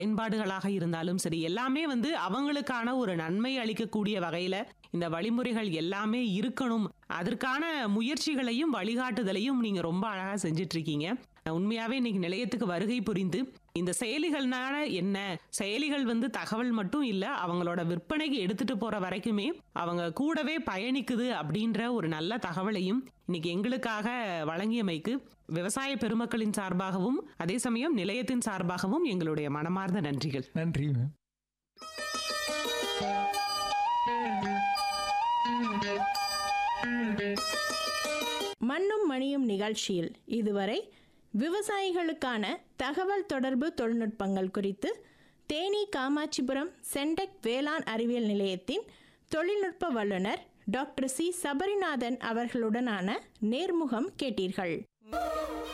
பயன்பாடுகளாக இருந்தாலும் சரி எல்லாமே வந்து அவங்களுக்கான ஒரு நன்மை அளிக்கக்கூடிய வகையில இந்த வழிமுறைகள் எல்லாமே இருக்கணும் அதற்கான முயற்சிகளையும் வழிகாட்டுதலையும் நீங்க ரொம்ப அழகா செஞ்சிட்டு இருக்கீங்க உண்மையாவே இன்னைக்கு நிலையத்துக்கு வருகை புரிந்து இந்த செயலிகள்னால என்ன செயலிகள் வந்து தகவல் மட்டும் இல்ல அவங்களோட விற்பனைக்கு எடுத்துட்டு போற வரைக்குமே அவங்க கூடவே பயணிக்குது அப்படின்ற ஒரு நல்ல தகவலையும் இன்னைக்கு எங்களுக்காக வழங்கியமைக்கு விவசாய பெருமக்களின் சார்பாகவும் அதே சமயம் நிலையத்தின் சார்பாகவும் எங்களுடைய மனமார்ந்த நன்றிகள் நன்றி மேம் மண்ணும் மணியும் நிகழ்ச்சியில் இதுவரை விவசாயிகளுக்கான தகவல் தொடர்பு தொழில்நுட்பங்கள் குறித்து தேனி காமாட்சிபுரம் சென்டெக் வேளாண் அறிவியல் நிலையத்தின் தொழில்நுட்ப வல்லுநர் டாக்டர் சி சபரிநாதன் அவர்களுடனான நேர்முகம் கேட்டீர்கள்